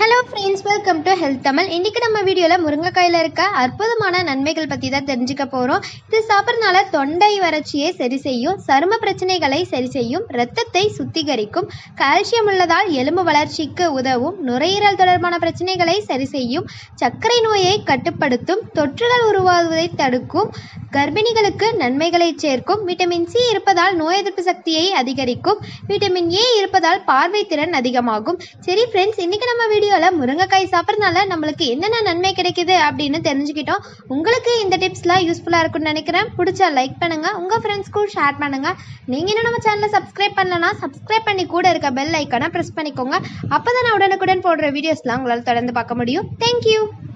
hello friends welcome to health Tamil இன்றைக்கி நம்ம வீடியோவில் முருங்கைக்காயில் இருக்க அற்புதமான நன்மைகள் பற்றி தான் தெரிஞ்சுக்க போகிறோம் இது சாப்பிட்றதுனால தொண்டை வறட்சியை சரி செய்யும் சரும பிரச்சனைகளை சரி செய்யும் இரத்தத்தை சுத்திகரிக்கும் கால்சியம் உள்ளதால் எலும்பு வளர்ச்சிக்கு உதவும் நுரையீரல் தொடர்பான பிரச்சனைகளை சரி செய்யும் சர்க்கரை நோயை கட்டுப்படுத்தும் தொற்றுகள் உருவாவதை தடுக்கும் கர்ப்பிணிகளுக்கு நன்மைகளை சேர்க்கும் விட்டமின் சி இருப்பதால் நோய் எதிர்ப்பு சக்தியை அதிகரிக்கும் விட்டமின் ஏ இருப்பதால் பார்வை திறன் அதிகமாகும் சரி ஃப்ரெண்ட்ஸ் இன்னைக்கு நம்ம வீடியோவில் முருங்கைக்காய் சாப்பிட்றதுனால நம்மளுக்கு என்னென்ன நன்மை கிடைக்குது அப்படின்னு தெரிஞ்சுக்கிட்டோம் உங்களுக்கு இந்த டிப்ஸ்லாம் யூஸ்ஃபுல்லாக இருக்கும்னு நினைக்கிறேன் பிடிச்சா லைக் பண்ணுங்க உங்கள் ஃப்ரெண்ட்ஸ்க்கும் ஷேர் பண்ணுங்க நீங்கள் இன்னும் நம்ம சேனலை சப்ஸ்கிரைப் பண்ணலனா சப்ஸ்கிரைப் பண்ணி கூட இருக்க பெல் ஐக்கானை ப்ரெஸ் பண்ணிக்கோங்க அப்போ தான் நான் உடனுக்குடன் போடுற வீடியோஸ்லாம் உங்களால் தொடர்ந்து பார்க்க முடியும் தேங்க்யூ